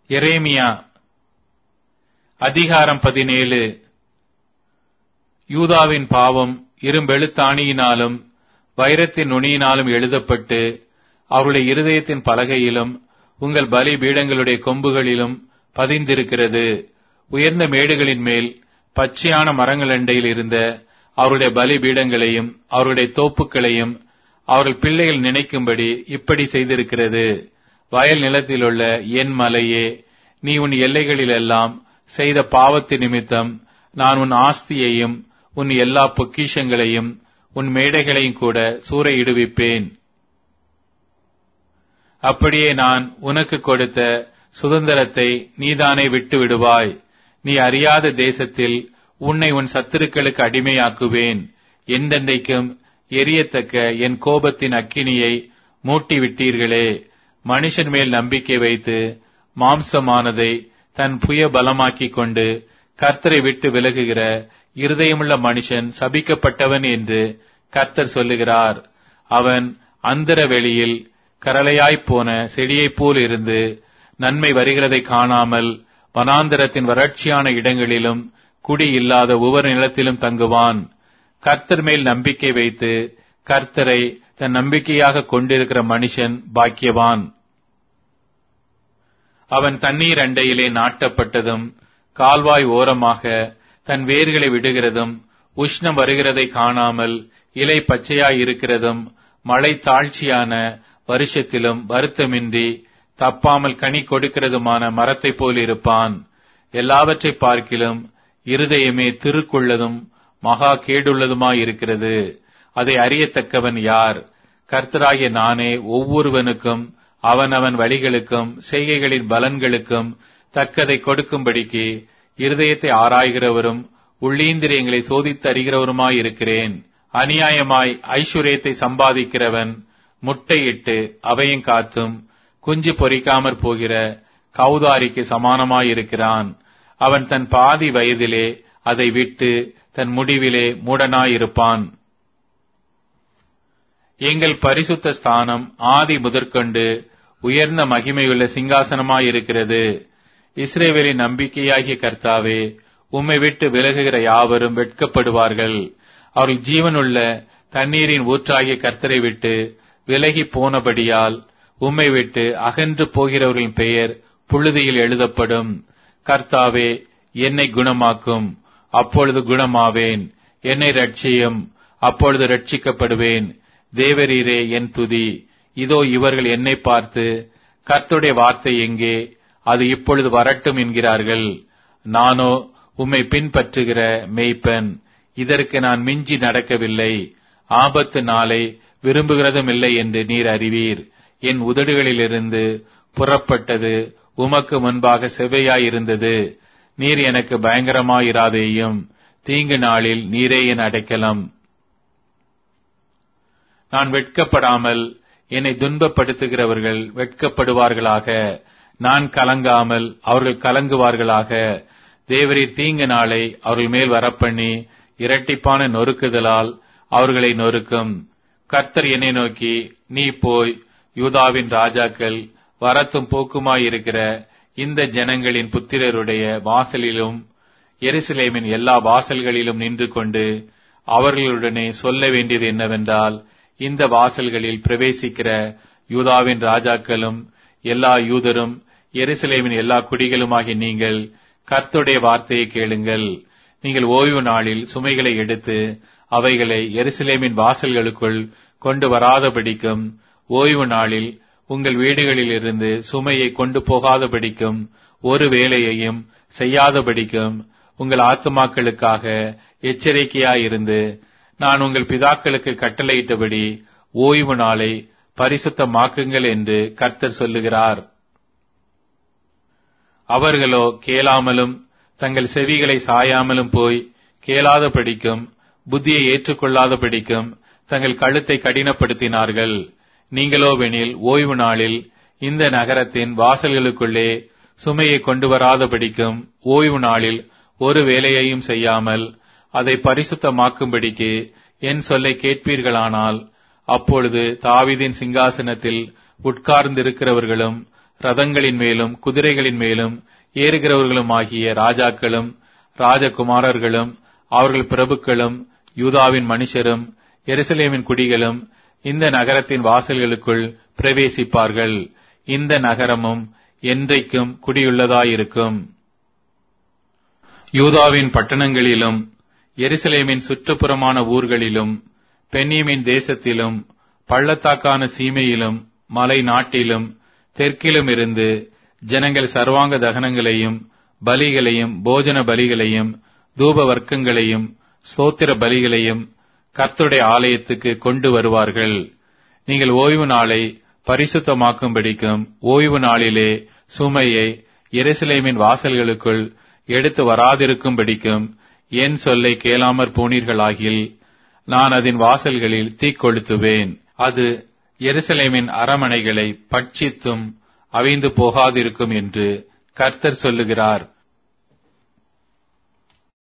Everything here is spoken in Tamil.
எரேமியா அதிகாரம் பதினேழு யூதாவின் பாவம் இரும்பெழுத்தாணியினாலும் வைரத்தின் நுனியினாலும் எழுதப்பட்டு அவருடைய இருதயத்தின் பலகையிலும் உங்கள் பலி பீடங்களுடைய கொம்புகளிலும் பதிந்திருக்கிறது உயர்ந்த மேடுகளின் மேல் பச்சையான மரங்களண்டையில் இருந்த அவருடைய பலி பீடங்களையும் அவருடைய தோப்புக்களையும் அவர்கள் பிள்ளைகள் நினைக்கும்படி இப்படி செய்திருக்கிறது வயல் நிலத்திலுள்ள என் மலையே நீ உன் எல்லைகளிலெல்லாம் செய்த பாவத்து நிமித்தம் நான் உன் ஆஸ்தியையும் உன் எல்லா பொக்கிஷங்களையும் உன் மேடைகளையும் கூட சூறையிடுவிப்பேன் அப்படியே நான் உனக்கு கொடுத்த சுதந்திரத்தை நீதானே விட்டு விடுவாய் நீ அறியாத தேசத்தில் உன்னை உன் சத்துருக்களுக்கு அடிமையாக்குவேன் எந்தெந்தைக்கும் எரியத்தக்க என் கோபத்தின் அக்கினியை மூட்டி விட்டீர்களே மனுஷன் மேல் நம்பிக்கை வைத்து மாம்சமானதை தன் புய பலமாக்கிக் கொண்டு கர்த்தரை விட்டு விலகுகிற இருதயமுள்ள மனுஷன் சபிக்கப்பட்டவன் என்று கர்த்தர் சொல்லுகிறார் அவன் அந்தர வெளியில் கரளையாய்ப் போன செடியைப் போல் இருந்து நன்மை வருகிறதை காணாமல் வனாந்தரத்தின் வறட்சியான இடங்களிலும் குடி இல்லாத ஒவ்வொரு நிலத்திலும் தங்குவான் கர்த்தர் மேல் நம்பிக்கை வைத்து கர்த்தரை தன் நம்பிக்கையாக கொண்டிருக்கிற மனுஷன் பாக்கியவான் அவன் தண்ணீர் அண்டையிலே நாட்டப்பட்டதும் கால்வாய் ஓரமாக தன் வேர்களை விடுகிறதும் உஷ்ணம் வருகிறதை காணாமல் இலை பச்சையாய் இருக்கிறதும் மழை தாழ்ச்சியான வருஷத்திலும் வருத்தமின்றி தப்பாமல் கனி கொடுக்கிறதுமான மரத்தைப் போல் இருப்பான் எல்லாவற்றை பார்க்கிலும் இருதயமே திருக்குள்ளதும் மகா கேடுள்ளதுமாயிருக்கிறது அதை அறியத்தக்கவன் யார் கர்த்தராகிய நானே ஒவ்வொருவனுக்கும் அவனவன் வழிகளுக்கும் செய்கைகளின் பலன்களுக்கும் தக்கதை கொடுக்கும்படிக்கு இருதயத்தை ஆராய்கிறவரும் உள்ளீந்திரியங்களை சோதித்து அறிகிறவருமாயிருக்கிறேன் அநியாயமாய் ஐஸ்வர்யத்தை சம்பாதிக்கிறவன் முட்டையிட்டு அவையும் காத்தும் குஞ்சு பொறிக்காமற் போகிற கௌதாரிக்கு சமானமாயிருக்கிறான் அவன் தன் பாதி வயதிலே அதை விட்டு தன் முடிவிலே மூடனாயிருப்பான் எங்கள் பரிசுத்த ஸ்தானம் ஆதி முதற்கொண்டு உயர்ந்த மகிமையுள்ள சிங்காசனமாயிருக்கிறது இஸ்ரேவேலின் நம்பிக்கையாகிய கர்த்தாவே உம்மை விட்டு விலகுகிற யாவரும் வெட்கப்படுவார்கள் அவர்கள் ஜீவனுள்ள தண்ணீரின் ஊற்றாகிய கர்த்தரை விட்டு விலகி போனபடியால் உம்மை விட்டு அகன்று போகிறவர்களின் பெயர் புழுதியில் எழுதப்படும் கர்த்தாவே என்னை குணமாக்கும் அப்பொழுது குணமாவேன் என்னை ரட்சியும் அப்பொழுது ரட்சிக்கப்படுவேன் தேவரீரே என் துதி இதோ இவர்கள் என்னை பார்த்து கர்த்துடைய வார்த்தை எங்கே அது இப்பொழுது வரட்டும் என்கிறார்கள் நானோ உம்மை பின்பற்றுகிற மெய்ப்பன் இதற்கு நான் மிஞ்சி நடக்கவில்லை ஆபத்து நாளை விரும்புகிறதும் இல்லை என்று நீர் அறிவீர் என் உதடுகளிலிருந்து புறப்பட்டது உமக்கு முன்பாக செவ்வையாயிருந்தது நீர் எனக்கு பயங்கரமாயிராதேயும் தீங்கு நாளில் நீரே என் அடைக்கலம் நான் வெட்கப்படாமல் என்னை துன்பப்படுத்துகிறவர்கள் வெட்கப்படுவார்களாக நான் கலங்காமல் அவர்கள் கலங்குவார்களாக தேவரீர் தீங்கு நாளை அவர்கள் மேல் வரப்பண்ணி இரட்டிப்பான நொறுக்குதலால் அவர்களை நொறுக்கும் கர்த்தர் என்னை நோக்கி நீ போய் யூதாவின் ராஜாக்கள் வரத்தும் போக்குமாயிருக்கிற இந்த ஜனங்களின் புத்திரருடைய வாசலிலும் எருசலேமின் எல்லா வாசல்களிலும் நின்று கொண்டு அவர்களுடனே சொல்ல வேண்டியது என்னவென்றால் இந்த வாசல்களில் பிரவேசிக்கிற யூதாவின் ராஜாக்களும் எல்லா யூதரும் எருசலேமின் எல்லா குடிகளுமாகி நீங்கள் கர்த்துடைய வார்த்தையை கேளுங்கள் நீங்கள் ஓய்வு நாளில் சுமைகளை எடுத்து அவைகளை எருசலேமின் வாசல்களுக்குள் கொண்டு வராதபடிக்கும் ஓய்வு நாளில் உங்கள் வீடுகளிலிருந்து சுமையை கொண்டு போகாதபடிக்கும் ஒரு வேலையையும் செய்யாதபடிக்கும் உங்கள் ஆத்துமாக்களுக்காக எச்சரிக்கையாயிருந்து நான் உங்கள் பிதாக்களுக்கு கட்டளையிட்டபடி ஓய்வு நாளை பரிசுத்தமாக்குங்கள் என்று கர்த்தர் சொல்லுகிறார் அவர்களோ கேளாமலும் தங்கள் செவிகளை சாயாமலும் போய் கேளாத படிக்கும் புத்தியை ஏற்றுக்கொள்ளாத படிக்கும் தங்கள் கழுத்தை கடினப்படுத்தினார்கள் நீங்களோவெனில் ஓய்வு நாளில் இந்த நகரத்தின் வாசல்களுக்குள்ளே சுமையை கொண்டு வராதபடிக்கும் ஓய்வு நாளில் ஒரு வேலையையும் செய்யாமல் அதை பரிசுத்தமாக்கும்படிக்கு என் சொல்லை கேட்பீர்களானால் அப்பொழுது தாவிதின் சிங்காசனத்தில் உட்கார்ந்திருக்கிறவர்களும் ரதங்களின் மேலும் குதிரைகளின் மேலும் ஏறுகிறவர்களுமாகிய ராஜாக்களும் ராஜகுமாரர்களும் அவர்கள் பிரபுக்களும் யூதாவின் மனுஷரும் எருசலேமின் குடிகளும் இந்த நகரத்தின் வாசல்களுக்குள் பிரவேசிப்பார்கள் இந்த நகரமும் என்றைக்கும் குடியுள்ளதாயிருக்கும் யூதாவின் பட்டணங்களிலும் எருசலேமின் சுற்றுப்புறமான ஊர்களிலும் பென்னியமின் தேசத்திலும் பள்ளத்தாக்கான சீமையிலும் மலை நாட்டிலும் தெற்கிலும் இருந்து ஜனங்கள் சர்வாங்க தகனங்களையும் பலிகளையும் போஜன பலிகளையும் தூப வர்க்கங்களையும் ஸ்தோத்திர பலிகளையும் கர்த்தருடைய ஆலயத்துக்கு கொண்டு வருவார்கள் நீங்கள் ஓய்வு நாளை பரிசுத்தமாக்கும்படிக்கும் ஓய்வு நாளிலே சுமையை எருசலேமின் வாசல்களுக்குள் எடுத்து வராதிருக்கும்படிக்கும் என் சொல்லை கேளாமற் போனீர்களாகில் நான் அதன் வாசல்களில் தீக்கொளுத்துவேன் அது எருசலேமின் அரமனைகளை பட்சித்தும் அவிந்து போகாதிருக்கும் என்று கர்த்தர் சொல்லுகிறார்